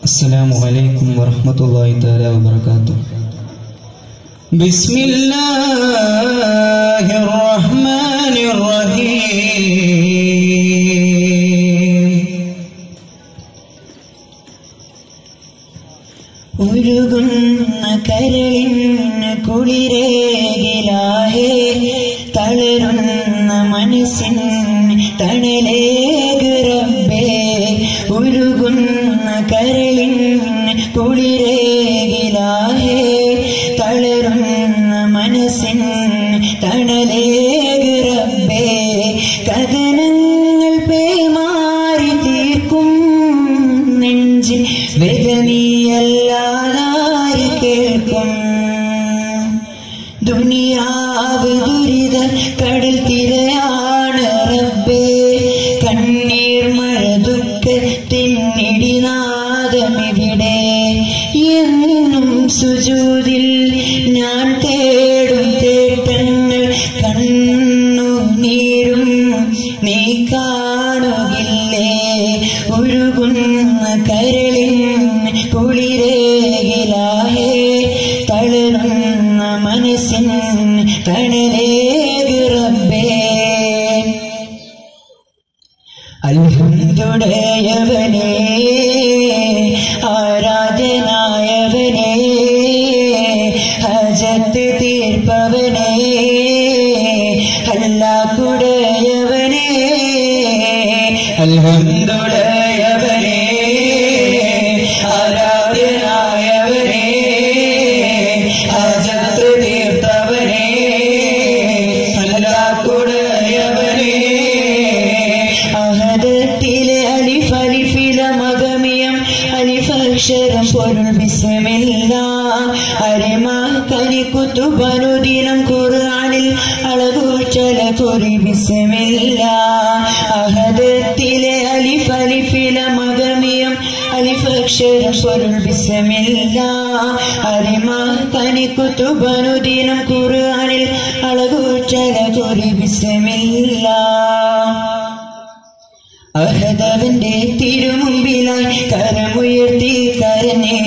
السلام عليكم ورحمة الله تعالى وبركاته بسم الله الرحمن الرحيم ഉരുകുന്ന കരളിന് കുളിരേകിലാഹേ തളരുന്ന മനസ്സിന് തണലേകുറബേ ഉരുകുന്ന കരളിന് കുളിരേകിലാഹേ തളരുന്ന മനസ്സിന് തണലേകുറബേ കഥനങ്ങൾ പേമാറി തീർക്കും നെഞ്ചിൽ വേദനയല്ലാതായി കേൾക്കും ദുനിയാവ് ദുരിത കടൽ തിരയാണ് റബ്ബേ കണ്ണീർ മഴ ദുഃഖത്തിനിടിനാദമിവിടെ എന്നും സുജൂതിൽ ഞാൻ തേടും തേട്ടങ്ങൾ കണ്ണു നീരും നീ കാണുകില്ലേ ഒഴുകുന്ന കരളിൻ കുളിരേകിലാഹേ തളരുന്ന മനസ്സിൻ തണലേകുറബേ അൽഹംദുടയവനേ ആരാധനായവനേ ഹജത്ത് തീർപ്പവനേ അല്ലാക്കുടയവനേ അൽഹംദുടയവനേ ആരാധനായവനേ ഹജത്ത് തീർത്തവനേ അല്ലാക്കുടയവനേ അഹദത്തിലെ അലിഫ് അലിഫില മകമിയം അലിഫക്ഷരം പൊരുൾ ബിസ്മില്ല അരിമ കരിക്കുത്തുബനുദിനം ഖുർആനിൽ അളകൂച്ചല കുറി ബിസ്മില്ല അഹദത്തിലെ അലിഫ് അലിഫില മകമിയം അലിഫക്ഷരം പൊരുൾ ബിസ്മില്ല അരിമ കരിക്കുത്തുബനുദിനം ഖുർആനിൽ അളകൂച്ചല കുറി ബിസ്മില്ല അഹദവന്റെ തിരുമുമ്പിലായി കരമുയർത്തി കരഞ്ഞേ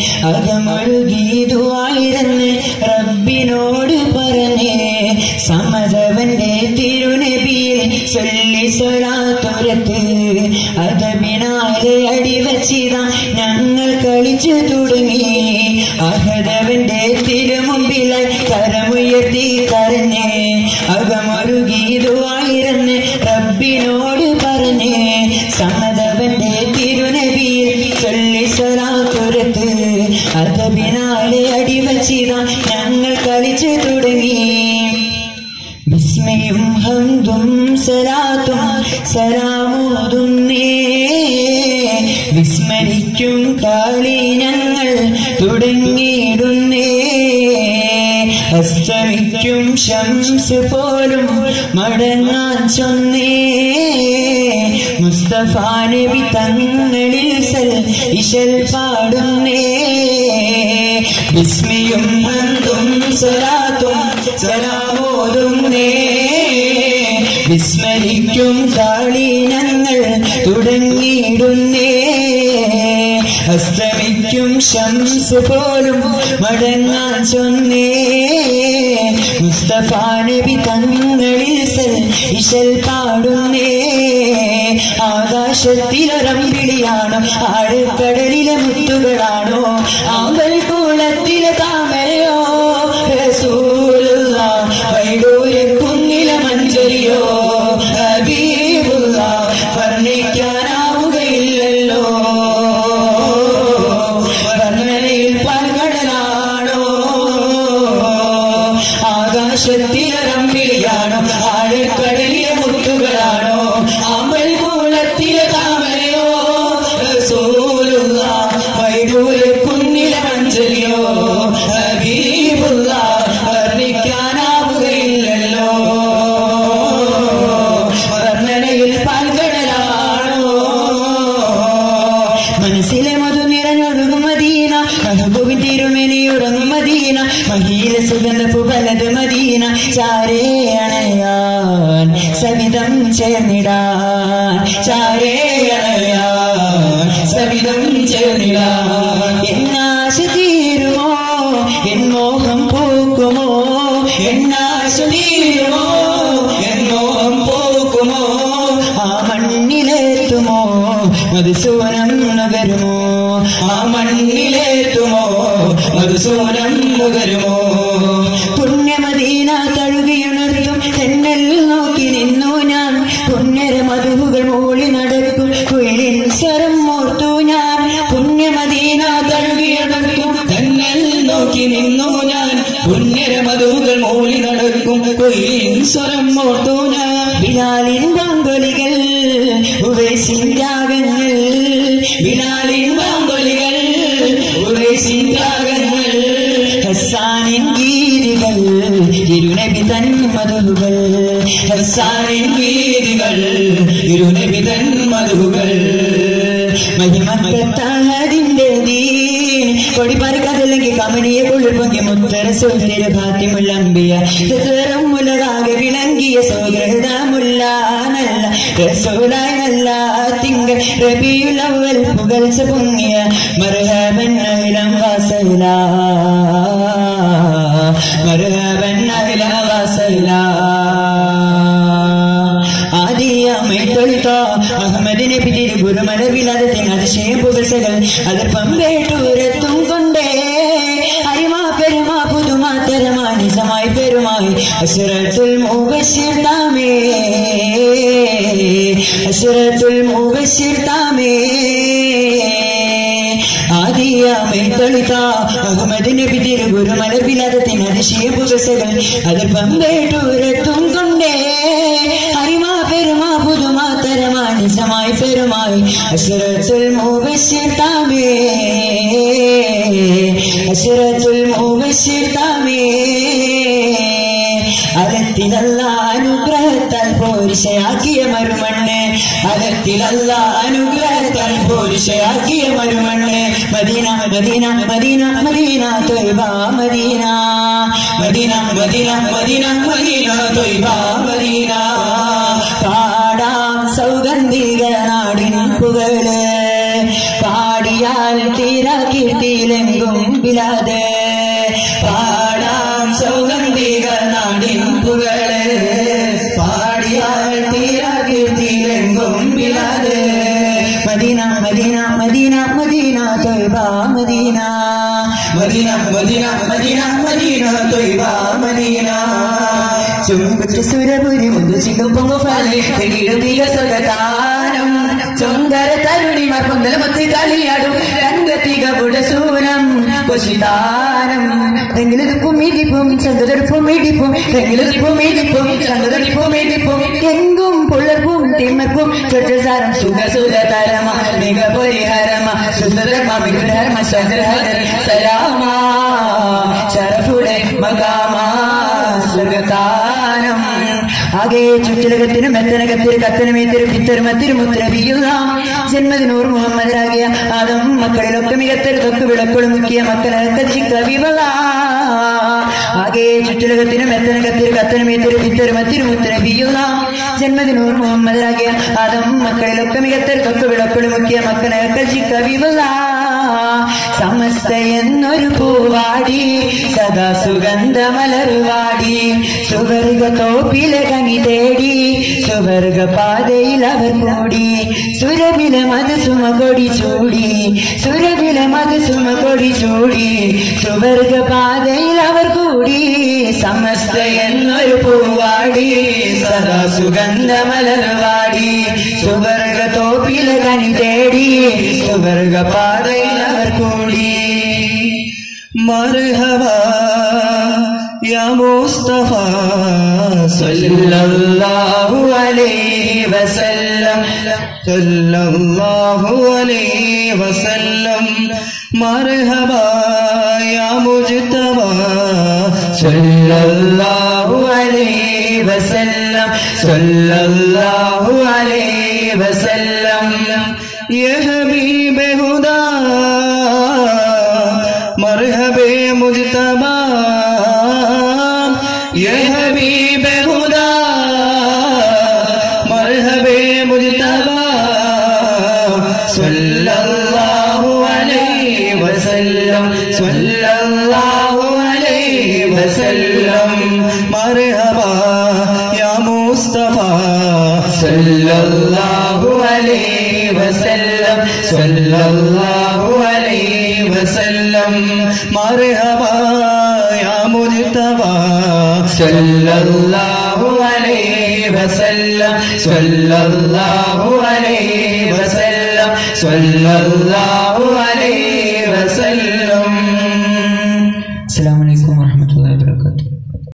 അകമൊഴുകിയതുവായിരുന്ന് റബ്ബിനോട് പറഞ്ഞേ സമതവന്റെ തിരുനബിയിൽ ചൊല്ലി സ്വലാത്തുരത്ത് അതബിനാലെ അടിവച്ചിത ഞങ്ങൾ കളിച്ചു തുടങ്ങി അഹദവന്റെ തിരുമുമ്പിലായി കരമുയർത്തി കരഞ്ഞേ അകമൊഴുകിയതുവായിരുന്ന് റബ്ബിനോട് പറഞ്ഞേ സമ്മതവന്റെ തിരുനബിയിൽ ചൊല്ലി സ്വലാത്തുരത്ത് അതബിനാലെ അടിവച്ചിത ഞങ്ങൾ കളിച്ചു തുടങ്ങി വിസ്മയും ഹന്തും സലാത്തും സലാമോതുന്നേ വിസ്മരിക്കും കാളി ഞങ്ങൾ തുടങ്ങിയിടുന്നേ അസ്തമിക്കും ശംസ് പോലും മടങ്ങാൻ ചൊന്നേ മുസ്തഫ നബി തങ്ങളിൽ സൽ ഇശൽ പാടുന്നേ വിസ്മയും ഹന്തും സലാത്തും സലാമോതുന്നേ വിസ്മരിക്കും കാളി ഞങ്ങൾ തുടങ്ങിയിടുന്നേ അസ്തമിക്കും ശംസ് പോലും മടങ്ങാൻ ചൊന്നേ മുസ്തഫ നബി തങ്ങളിൽ സൽ ഇശൽ പാടുന്നേ ആകാശത്തിലൊരമ്പിളിയാണോ ആഴക്കടലിലെ മുത്തുകളാണോ ആമ്പൽ കൂളത്തിലെ താമരയോ റസൂലുള്ള വൈഡൂരെ കുന്നിലെ മഞ്ചരിയോ ഹബീബുള്ള വർണ്ണിക്കാനാവുകയില്ലല്ലോ വർണ്ണനയിൽ പങ്കടലാണോ ആകാശത്തിലൊരമ്പിളിയാണോ ആഴക്കടലിലെ മുത്തുകളാണോ അമ്പൽ കൂളത്തിലെ താമരയോ റസൂലുള്ള വൈഡൂരെ കുന്നിലെ മഞ്ചലിയോ ഹബീബുള്ള വർണ്ണിക്കാനാവുകയില്ലല്ലോ വർണ്ണനയിൽ പങ്കടലാണോ മനസ്സിലെ മധു നിറഞ്ഞൊഴുകും മദീന മഹബൂബിൻ തിരുമെനിയുറങ്ങും മദീന മഹീല സുഗന്ധ പുബലത് മദീന ചാരേ അണയാൻ സവിധം ചേർന്നിടാൻ ചാരേ അണയാൻ സവിധം ചേർന്നിടാൻ മധുസൂനം നുകരുമോ ആ മണ്ണിലേറ്റുമോ മധുസൂനം നുകരുമോ പുണ്യമദീന തഴുകിയുണർത്തും തെന്നൽ നോക്കി നിന്നു ഞാൻ പുണ്യര മധുകൾ മൂളി നടക്കും കുയിലിൻ സ്വരം ഓർത്തു ഞാൻ പുണ്യമദീന തഴുകിയുണർത്തും തന്നൽ നോക്കി നിന്നു ഞാൻ പുണ്യര മധുകൾ മൂളി നടക്കും കൊയിലിൻ സ്വരം ഓർത്തു ഞാൻ ബിലാലിൻ പങ്കൊലികൾ ഉവൈസിൻ രാഗങ്ങൾ ബിലാലിൻ പാമ്പൊലികൾ ഉവൈസിൻ രാഗങ്ങൾ ഹസാനിൻ ഗീതികൾ തിരുനബി തൻ മധുകൾ ഹസാനിൻ വീതികൾ ഇരുനബിതൻ മധുകൾ മഹിമക്കത്താഹതിന്റെ ദീൻ കൊടി പറക്കതല്ലെങ്കിൽ കമനിയെ കുളിർപ്പൊങ്കി മുത്തര സുന്ദര ഭാത്യമുല്ലമ്പിയ ഹൃദയം മുലകാകെ വിളങ്ങിയ സൗഹൃദമുല്ല നല്ല റസൂലായി നല്ല തിങ്കൾ റബിയുലവൽ പുകഴ്ച പൊങ്ങിയ മർഹബൻ അഹിലം വാസല മർഹബൻ അഹിലം വാസല ആദിയാമൈ തൊഴുത്ത അഹമ്മദിനെ പിതിരി ഗുരുമലവില്ലാതെ അതിശയ പുകസകൾ അതിർപ്പം വേട്ടൂരത്തും കൊണ്ടേ അരിമാ പെരുമാ പുതുമാ തരമാ നിജമായി പെരുമായി അസുരത്തുൽ മുബശിർ താമേ അസുരത്തുൽ മുബശിർ താമേ ആദിയാമേ തൊളിത അഹമ്മദിനെ പിതിരി ഗുരുമലവില്ലാതെ അതിശയ പുകസകൾ അതിർപ്പം വേട്ടൂരത്തും കൊണ്ടേ ഹരിമാ പെരുമാ പുതുമാ തരമാ നിജമായി പെരുമായി അസുരത്തുൽ മുബശിർ താമേ അസുരത്തുൽ മുബശിർ താമേ അകത്തിലല്ല അനുഗ്രഹത്താൽ പോരിശയാക്കിയ മരുമണ്ണ് അകത്തിലല്ല അനുഗ്രഹത്താൽ പോരിശയാക്കിയ മരുമണ്ണ് Medina Medina Medina Medina Taiba Medina Medina Medina Medina Medina Taiba Medina പാടാം സൗഗന്ധിക നാടിൻ പുകള് പാടിയാൽ തീര കീർത്തിയിലെങ്കും ബിലാത് പാടാം സൗഗന്ധിക നാടിൻ പുകള് പാടിയാൽ തീരാ കീർത്തിയിലെങ്കും വിലാത് Medina Medina Medina Medina Taiba Medina Medina Medina Medina Medina Taiba Medina ചുമ്പുറ്റ സുരപുരി മുന്തു ചിക്കും പൊങ്ങു ഫലി തെകിടുതിയ സ്വഗതാനം ചൊങ്കര തരുണിമാർ പൊന്തലമത്തി കളിയാടും രംഗത്തിക പുടസൂരം കൊശിതാനം തെങ്ങിലെടുപ്പും ഇടിപ്പും ചന്ദ്രടുപ്പും ഇടിപ്പും തെങ്ങിലെടുപ്പും ഇടിപ്പും ചന്ദ്രടുപ്പും ഇടിപ്പും എങ്കും പുളർപ്പും തിമ്മർപ്പും ചൊറ്റസാരം സുഖ സുഖ തരമ മിക പരിഹരമ സുന്ദരമ വിഗ്രഹരമ ശങ്കരഹര സലാമ ശരഫുടെ മകാമ സുഗതാനം ആകെ ചുറ്റിലകത്തിനും മെത്തനകത്തിരു കത്തനമേത്തിരു പിത്തരുമത്തിരു മുത്തരവിയുക ജന്മദിനൂർ മുഹമ്മദാകിയ ആദം മക്കളിലൊക്കെ മികത്തൊരു തൊക്ക് വിളക്കുകളും മുക്കിയ മക്കളെ കവിവള ആകെ ചുറ്റിലകത്തിനും മെത്തനകത്തിരു കത്തനമേത്തിരു പിത്തരുമത്തിരു മുത്തരവിയുക ജന്മദിനൂർ മുഹമ്മദാകിയ ആദം മക്കളിലൊക്കെ മികത്തൊരു തൊക്ക് വിളക്കുകളും മുക്കിയ മക്കളെ കവിവള സമസ്ത എന്നൊരു പൂവാടി സദാ സുഗന്ധ മലർവാടി സുവർഗ തോപ്പിലെ കനി തേടി സുവർഗ പാതയിൽ അവർ കൂടി സുരവില മധുസുമ കൊടി ചൂടി സുരവില മധുസുമ കൊടി ചൂടി സുവർഗ പാതയിൽ അവർ കൂടി സമസ്ത എന്നൊരു പൂവാടി സദാ സുഗന്ധ മലർവാടി സുവർഗ തോപ്പിലെ കനി തേടി സുവർഗ പാതയിൽ അവർ കൂടി مرحبا يا مصطفى صلى الله عليه وسلم صلى الله عليه وسلم مرحبا يا مجتبى صلى الله عليه وسلم صلى الله عليه وسلم يا حبيب هدى مرحبا مجتبى يا حبيب هدى مرحبا مجتبى صلى الله عليه وسلم صلى الله عليه وسلم مرحبا يا مصطفى صلى الله عليه وسلم സല്ലല്ലാഹു അലൈഹി വസല്ലം മർഹബാ യാ മുജ്തബാ സല്ലല്ലാഹു അലൈഹി വസല്ലം സല്ലല്ലാഹു അലൈഹി വസല്ലം സല്ലല്ലാഹു